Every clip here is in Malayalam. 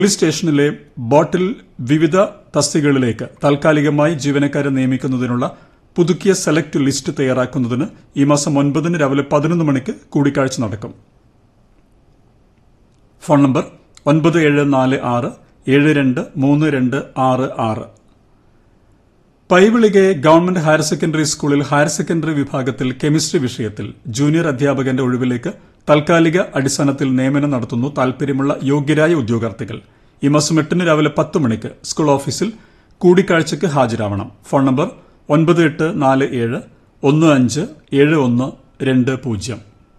പോലീസ് സ്റ്റേഷനിലെ ബോട്ടിൽ വിവിധ തസ്തികകളിലേക്ക് താൽക്കാലികമായി ജീവനക്കാരെ നിയമിക്കുന്നതിനുള്ള പുതുക്കിയ സെലക്ട് ലിസ്റ്റ് തയ്യാറാക്കുന്നതിന് ഈ മാസം ഒൻപതിന് രാവിലെ പതിനൊന്ന് മണിക്ക് കൂടിക്കാഴ്ച നടക്കും ഫോൺ നമ്പർ ഒൻപത് ഏഴ് നാല് ആറ് ഏഴ് രണ്ട് മൂന്ന് രണ്ട് ആറ് ആറ് പൈവിളികെ ഗവൺമെന്റ് ഹയർ സെക്കൻഡറി സ്കൂളിൽ ഹയർ സെക്കൻഡറി വിഭാഗത്തിൽ കെമിസ്ട്രി വിഷയത്തിൽ ജൂനിയർ അധ്യാപകന്റെ ഒഴിവിലേക്ക് താൽക്കാലിക അടിസ്ഥാനത്തിൽ നിയമനം നടത്തുന്നു താൽപര്യമുള്ള യോഗ്യരായ ഉദ്യോഗാർത്ഥികൾ ഈ മാസം എട്ടിന് രാവിലെ പത്ത് മണിക്ക് സ്കൂൾ ഓഫീസിൽ കൂടിക്കാഴ്ചയ്ക്ക് ഹാജരാവണം ഫോൺ നമ്പർ ഒൻപത് എട്ട് നാല് ഏഴ് ഒന്ന് അഞ്ച് ഏഴ് ഒന്ന് രണ്ട് പൂജ്യം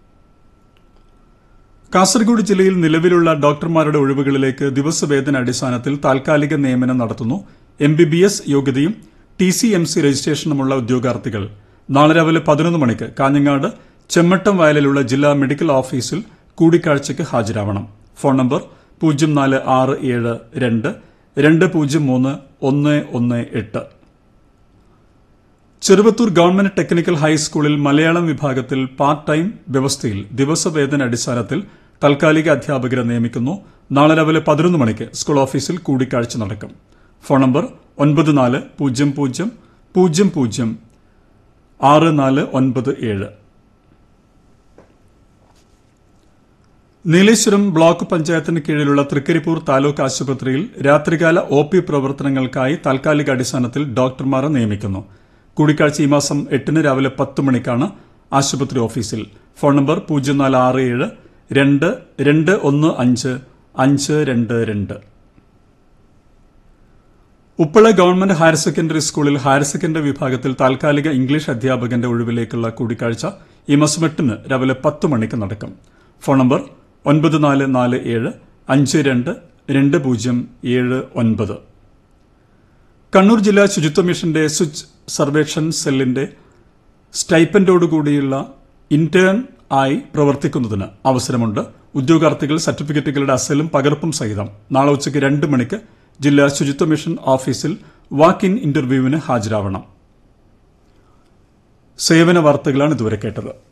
കാസർഗോഡ് ജില്ലയിൽ നിലവിലുള്ള ഡോക്ടർമാരുടെ ഒഴിവുകളിലേക്ക് ദിവസവേതന അടിസ്ഥാനത്തിൽ താൽക്കാലിക നിയമനം നടത്തുന്നു എം ബി ബി എസ് യോഗ്യതയും ടി സി എം സി രജിസ്ട്രേഷനുമുള്ള ഉദ്യോഗാർത്ഥികൾ നാളെ രാവിലെ പതിനൊന്ന് മണിക്ക് കാഞ്ഞങ്ങാട് ചെമ്മട്ടം വയലിലുള്ള ജില്ലാ മെഡിക്കൽ ഓഫീസിൽ കൂടിക്കാഴ്ചയ്ക്ക് ഹാജരാവണം ഫോൺ നമ്പർ പൂജ്യം നാല് ആറ് ഏഴ് രണ്ട് രണ്ട് പൂജ്യം മൂന്ന് ഒന്ന് ഒന്ന് എട്ട് ചെറുവത്തൂർ ഗവൺമെന്റ് ടെക്നിക്കൽ ഹൈസ്കൂളിൽ മലയാളം വിഭാഗത്തിൽ പാർട്ട് ടൈം വ്യവസ്ഥയിൽ ദിവസവേതന അടിസ്ഥാനത്തിൽ താൽക്കാലിക അധ്യാപകരെ നിയമിക്കുന്നു നാളെ രാവിലെ പതിനൊന്ന് മണിക്ക് സ്കൂൾ ഓഫീസിൽ കൂടിക്കാഴ്ച നടക്കും ഫോൺ നമ്പർ ഒൻപത് നാല് പൂജ്യം പൂജ്യം പൂജ്യം പൂജ്യം ആറ് നാല് ഒൻപത് ഏഴ് നീലേശ്വരം ബ്ലോക്ക് പഞ്ചായത്തിന് കീഴിലുള്ള തൃക്കരിപ്പൂർ താലൂക്ക് ആശുപത്രിയിൽ രാത്രികാല ഒ പി പ്രവർത്തനങ്ങൾക്കായി താൽക്കാലിക അടിസ്ഥാനത്തിൽ ഡോക്ടർമാരെ നിയമിക്കുന്നു കൂടിക്കാഴ്ച ഈ മാസം എട്ടിന് രാവിലെ പത്ത് മണിക്കാണ് ആശുപത്രി ഓഫീസിൽ ഫോൺ നമ്പർ പൂജ്യം നാല് ആറ് ഏഴ് രണ്ട് രണ്ട് ഒന്ന് അഞ്ച് അഞ്ച് രണ്ട് രണ്ട് ഉപ്പള ഗവൺമെന്റ് ഹയർ സെക്കൻഡറി സ്കൂളിൽ ഹയർ സെക്കൻഡറി വിഭാഗത്തിൽ താൽക്കാലിക ഇംഗ്ലീഷ് അധ്യാപകന്റെ ഒഴിവിലേക്കുള്ള കൂടിക്കാഴ്ച ഈ മാസം എട്ടിന് രാവിലെ പത്ത് മണിക്ക് നടക്കും ഫോൺ നമ്പർ ഒൻപത് നാല് നാല് ഏഴ് അഞ്ച് രണ്ട് രണ്ട് പൂജ്യം ഏഴ് ഒൻപത് കണ്ണൂർ ജില്ലാ ശുചിത്വ മിഷന്റെ സ്വിച്ച് സർവേക്ഷൻ സെല്ലിന്റെ സ്റ്റൈപ്പൻഡോടുകൂടിയുള്ള ഇന്റേൺ ആയി പ്രവർത്തിക്കുന്നതിന് അവസരമുണ്ട് ഉദ്യോഗാർത്ഥികൾ സർട്ടിഫിക്കറ്റുകളുടെ അസലും പകർപ്പും സഹിതം നാളെ ഉച്ചയ്ക്ക് രണ്ട് മണിക്ക് ജില്ലാ ശുചിത്വ മിഷൻ ഓഫീസിൽ വാക്ക് ഇൻ ഇന്റർവ്യൂവിന് ഹാജരാവണം സേവന വാർത്തകളാണ് ഇതുവരെ കേട്ടത്